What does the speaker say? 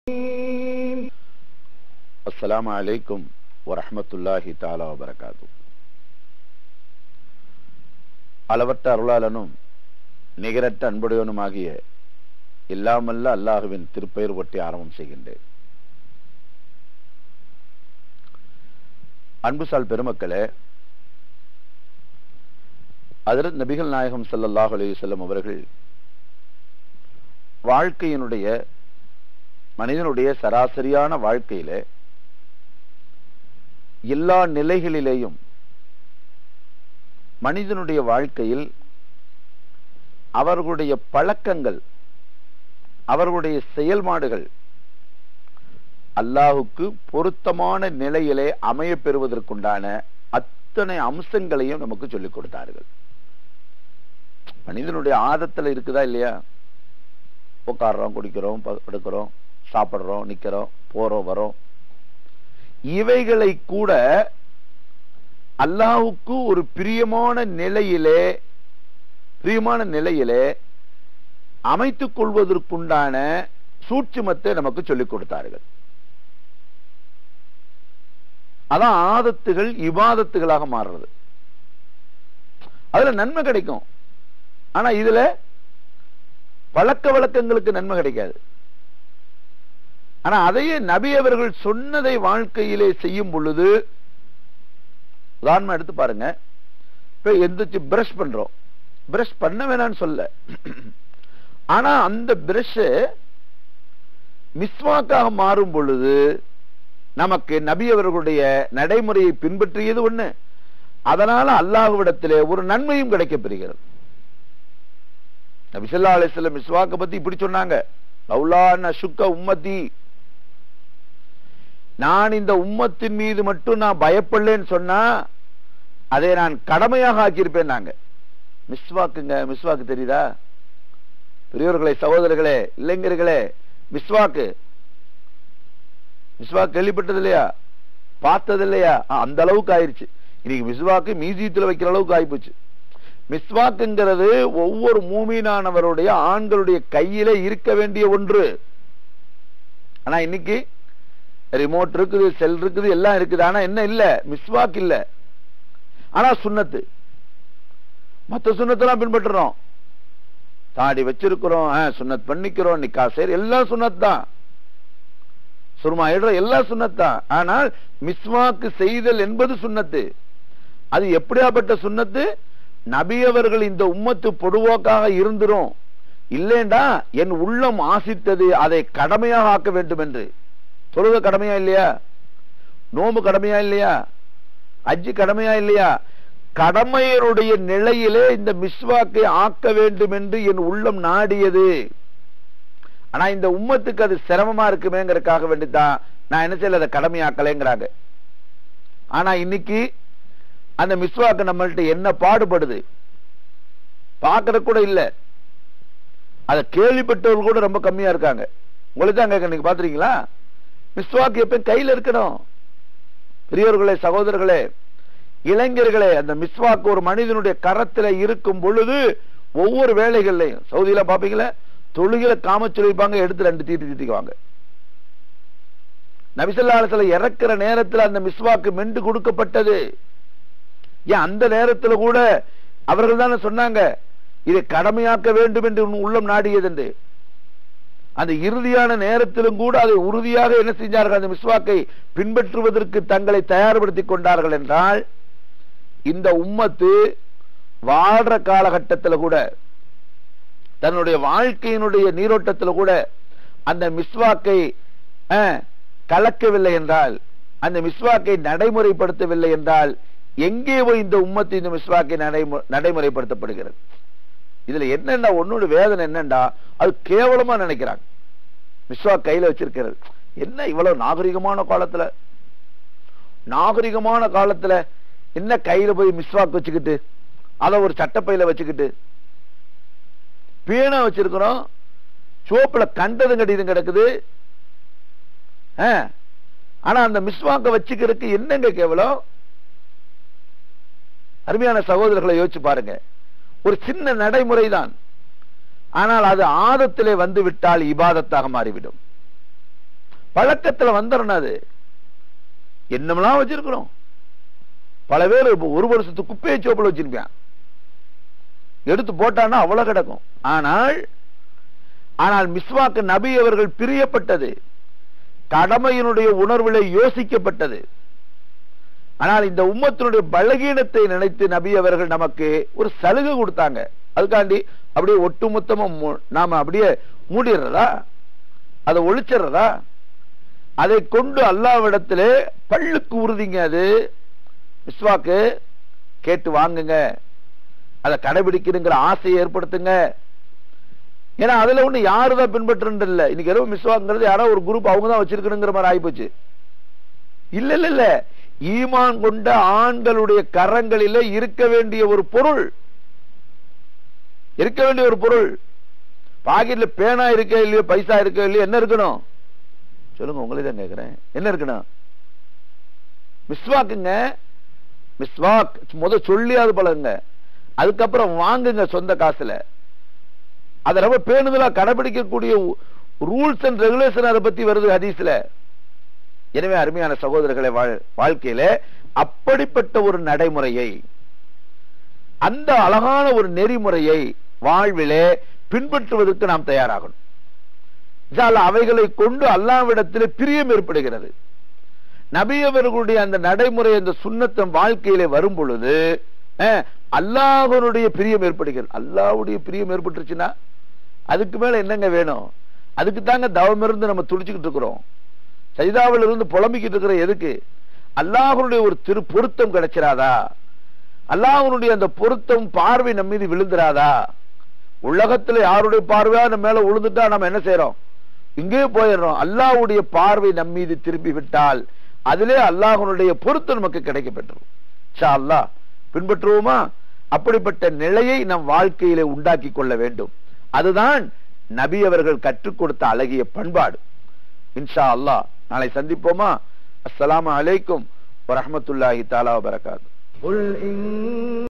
அஸ்ஸலாமு அலைக்கும் வரஹ்மத்துல்லாஹி தாலா வபரகாத்து அளவற்ற அருளாளனும் நிகரற்ற அன்புடையவனுமாகிய இல்லாமல்ல அல்லாஹுவின் திருப்பெயர் ஒட்டி ஆரம்பம் செய்கின்றேன் அன்புசால் பெருமக்களே அதில் நபிகள் நாயகம் ஸல்லல்லாஹு அலைஹி வஸல்லம் அவர்கள் வாழ்க்கையினுடைய மனிதனுடைய சராசரியான வாழ்க்கையில எல்லா நிலைகளிலேயும் மனிதனுடைய வாழ்க்கையில் அவர்களுடைய பழக்கங்கள் அவர்களுடைய செயல்பாடுகள் அல்லாஹுக்கு பொருத்தமான நிலையிலே அமைய பெறுவதற்குண்டான அத்தனை அம்சங்களையும் நமக்கு சொல்லிக் கொடுத்தார்கள் மனிதனுடைய ஆதத்துல இருக்குதா இல்லையா உட்காடுறோம் குடிக்கிறோம் படுக்கிறோம் சாப்பிடுறோம் நிக்கிறோம் போறோம் வரோம் இவைகளை கூட அல்லாஹுக்கு ஒரு பிரியமான நிலையிலே பிரியமான நிலையிலே அமைத்துக் கொள்வதற்குண்டான சூட்சுமத்தை நமக்கு சொல்லிக் கொடுத்தார்கள் அதான் ஆதத்துகள் இபாதத்துகளாக மாறுறது அதுல நன்மை கிடைக்கும் ஆனா இதுல பழக்க வழக்கங்களுக்கு நன்மை கிடைக்காது ஆனா அதையே நபி அவர்கள் சொன்னதை வாழ்க்கையிலே செய்யும் பொழுது உதாரணமா எடுத்து பாருங்க இப்ப எந்திரிச்சு பிரஷ் பண்றோம் பிரஷ் பண்ண வேணாம்னு சொல்ல ஆனா அந்த பிரஷ் மிஸ்வாக்காக மாறும் பொழுது நமக்கு நபி அவர்களுடைய நடைமுறையை பின்பற்றியது ஒண்ணு அதனால அல்லாஹுவிடத்திலே ஒரு நன்மையும் கிடைக்கப்பெறுகிறது நபி ஸல்லல்லாஹு அலைஹி வஸல்லம் மிஸ்வாக்க பத்தி இப்படி சொன்னாங்க லௌலா நசுக்க உம்மதி நான் இந்த உம்மத்தின் மீது மட்டும் நான் பயப்படலன்னு சொன்னா அதை நான் கடமையாக ஆக்கியிருப்பேன் நாங்க மிஸ்வாக்குங்க மிஸ்வாக்கு தெரியுதா பெரியவர்களே சகோதரர்களே இளைஞர்களே மிஸ்வாக்கு மிஸ்வாக் கேள்விப்பட்டது இல்லையா பார்த்தது இல்லையா அந்த அளவுக்கு ஆயிருச்சு இன்னைக்கு மிஸ்வாக்கு மியூசியத்துல வைக்கிற அளவுக்கு ஆயிப்போச்சு மிஸ்வாக்குங்கிறது ஒவ்வொரு மூமீனானவருடைய ஆண்களுடைய கையில இருக்க வேண்டிய ஒன்று ஆனா இன்னைக்கு ரிமோட் இருக்குது செல் இருக்குது எல்லாம் இருக்குது ஆனா என்ன இல்ல மிஸ்வாக் இல்ல ஆனா சுண்ணத்து மத்த சுண்ணத்தெல்லாம் பின்பற்றுறோம் தாடி வச்சிருக்கிறோம் சுண்ணத் பண்ணிக்கிறோம் நிக்கா சரி எல்லாம் சுண்ணத் தான் சுருமா இடுற எல்லாம் சுண்ணத் தான் ஆனால் மிஸ்வாக்கு செய்தல் என்பது சுண்ணத்து அது எப்படியாப்பட்ட சுண்ணத்து நபி அவர்கள் இந்த உம்மத்து பொதுவோக்காக இருந்துரும் இல்லேண்டா என் உள்ளம் ஆசித்தது அதை கடமையாக ஆக்க வேண்டும் என்று தொழுக கடமையா இல்லையா நோம்பு கடமையா இல்லையா அஜ்ஜு கடமையா இல்லையா கடமையருடைய நிலையிலே இந்த மிஸ்வாக்கை ஆக்க வேண்டும் என்று என் உள்ளம் நாடியது ஆனா இந்த உம்மத்துக்கு அது சிரமமா இருக்குமேங்கிறதுக்காக வேண்டிதான் நான் என்ன செய்யல அதை கடமையாக்கலைங்கிறாங்க ஆனா இன்னைக்கு அந்த மிஸ்வாக்கு நம்மள்ட்ட என்ன பாடுபடுது பார்க்கறது கூட இல்ல அதை கேள்விப்பட்டவர்கள் கூட ரொம்ப கம்மியா இருக்காங்க உங்களுக்கு தான் கேட்க நீங்க பாத்துறீங்களா மிஸ்வாக்கு எப்ப கையில இருக்கணும் பெரியவர்களே சகோதரர்களே இளைஞர்களே அந்த மிஸ்வாக்கு ஒரு மனிதனுடைய கரத்துல இருக்கும் பொழுது ஒவ்வொரு வேலைகள்லையும் சவுதியில பாப்பீங்களா தொழுகில காமச்சு வைப்பாங்க எடுத்து ரெண்டு தீட்டு தீட்டிக்குவாங்க நபிசல்லாலத்துல இறக்குற நேரத்தில் அந்த மிஸ்வாக்கு மென்று கொடுக்கப்பட்டது ஏன் அந்த நேரத்தில் கூட அவர்கள் தானே சொன்னாங்க இதை கடமையாக்க வேண்டும் என்று உள்ளம் நாடியது என்று அந்த இறுதியான நேரத்திலும் கூட அதை உறுதியாக என்ன செஞ்சார்கள் அந்த மிஸ்வாக்கை பின்பற்றுவதற்கு தங்களை தயார்படுத்திக் கொண்டார்கள் என்றால் இந்த உம்மத்து வாழ்ற காலகட்டத்தில் கூட தன்னுடைய வாழ்க்கையினுடைய நீரோட்டத்தில் கூட அந்த மிஸ்வாக்கை கலக்கவில்லை என்றால் அந்த மிஸ்வாக்கை நடைமுறைப்படுத்தவில்லை என்றால் எங்கே போய் இந்த உம்மத்து இந்த மிஸ்வாக்கை நடைமுறைப்படுத்தப்படுகிறது இதுல என்னண்டா ஒன்னோட வேதனை என்னண்டா அது கேவலமா நினைக்கிறாங்க மிஸ்வாக் கையில வச்சிருக்கிறது என்ன இவ்வளவு நாகரிகமான காலத்துல நாகரிகமான காலத்துல என்ன கையில போய் மிஸ்வாக் வச்சுக்கிட்டு அதை ஒரு சட்டப்பையில வச்சுக்கிட்டு பீனா வச்சிருக்கிறோம் சோப்புல கண்டதும் கடிதும் கிடக்குது ஆனா அந்த மிஸ்வாக்க வச்சுக்கிறதுக்கு என்னங்க கேவலம் அருமையான சகோதரர்களை யோசிச்சு பாருங்க ஒரு சின்ன நடைமுறை தான் ஆனால் அது ஆதத்திலே வந்து விட்டால் இபாதத்தாக மாறிவிடும் பழக்கத்துல வந்துடணும் அது என்னமெல்லாம் வச்சிருக்கிறோம் பல பேர் இப்ப ஒரு வருஷத்துக்கு குப்பையை சோப்பில் வச்சிருப்பான் எடுத்து போட்டான்னா அவ்வளவு கிடக்கும் ஆனால் ஆனால் மிஸ்வாக்கு நபி அவர்கள் பிரியப்பட்டது கடமையினுடைய உணர்விலே யோசிக்கப்பட்டது ஆனால் இந்த உம்மத்தினுடைய பலகீனத்தை நினைத்து நபி அவர்கள் நமக்கு ஒரு சலுகை கொடுத்தாங்க அதுக்காண்டி அப்படியே ஒட்டுமொத்தமா மூ- நாம அப்படியே மூடிடுறதா அதை ஒழிச்சிடுறதா அதை கொண்டு அல்லாவிடத்திலே பல்லுக்கு உறுதிங்க அது மிஸ்வாக்கு கேட்டு வாங்குங்க அதை கடைபிடிக்கணுங்கிற ஆசையை ஏற்படுத்துங்க ஏன்னா அதுல ஒண்ணு யாருதான் பின்பற்றுறது இல்ல இன்னைக்கு இரவு மிஸ்வாக்குங்கிறது யாரோ ஒரு குரூப் அவங்க தான் வச்சிருக்கணுங்கிற மாதிரி ஆயிப்போச்சு இல்ல இல்ல இல்ல ஈமான் கொண்ட ஆண்களுடைய கரங்களிலே இருக்க வேண்டிய ஒரு பொருள் இருக்க வேண்டிய ஒரு பொருள் பாக்கெட்ல பேனா இருக்க இல்லையோ பைசா இருக்க இல்லையோ என்ன இருக்கணும் சொல்லுங்க உங்களே தான் கேக்குறேன் என்ன இருக்கணும் மிஸ்வாக்குங்க மிஸ்வாக் முத சொல்லியாவது பழகுங்க அதுக்கப்புறம் வாங்குங்க சொந்த காசுல அதை ரொம்ப பேணுதலா கடைபிடிக்கக்கூடிய ரூல்ஸ் அண்ட் ரெகுலேஷன் அதை பத்தி வருது ஹதீஸ்ல எனவே அருமையான சகோதரர்களை வாழ்- வாழ்க்கையில அப்படிப்பட்ட ஒரு நடைமுறையை அந்த அழகான ஒரு நெறிமுறையை வாழ்விலே பின்பற்றுவதற்கு நாம் தயாராகணும் இன்ஷா அல்லாஹ் அவைகளை கொண்டு அல்லாவிடத்திலே பிரியம் ஏற்படுகிறது நபி அவர்களுடைய அந்த நடைமுறை அந்த சுண்ணத்தம் வாழ்க்கையிலே வரும் பொழுது அஹ், அல்லாஹ்வுடைய பிரியம் ஏற்படுகிறது அல்லாஹ்வுடைய பிரியம் ஏற்பட்டுருச்சுன்னா அதுக்கு மேல என்னங்க வேணும் அதுக்கு தாங்க தவம் இருந்து நம்ம துடிச்சுக்கிட்டு இருக்கிறோம் சைதாவில் இருந்து புலம்பிக்கிட்டு இருக்கிற எதுக்கு அல்லாஹ்வுடைய ஒரு திரு பொருத்தம் கிடைச்சிராதா அல்லாஹ்வுடைய அந்த பொருத்தம் பார்வை நம்ம மீது விழுந்துராதா உலகத்துல யாருடைய பார்வையா நம்ம மேல விழுந்துட்டா நம்ம என்ன செய்யறோம் இங்கே போயிடுறோம் அல்லாஹ்வுடைய பார்வை நம் மீது திரும்பி விட்டால் அதிலே அல்லாஹ்வுடைய பொருத்தம் நமக்கு கிடைக்க பெற்றுரும் இன்ஷா அல்லாஹ் பின்பற்றுவோமா அப்படிப்பட்ட நிலையை நம் வாழ்க்கையிலே உண்டாக்கி கொள்ள வேண்டும் அதுதான் நபி அவர்கள் கற்றுக் கொடுத்த அழகிய பண்பாடு இன்ஷா அல்லாஹ் நாளை சந்திப்போமா அஸ்ஸலாமு அலைக்கும் வரஹ்மத்துல்லாஹி தஆலா வபரகாத்து قل إن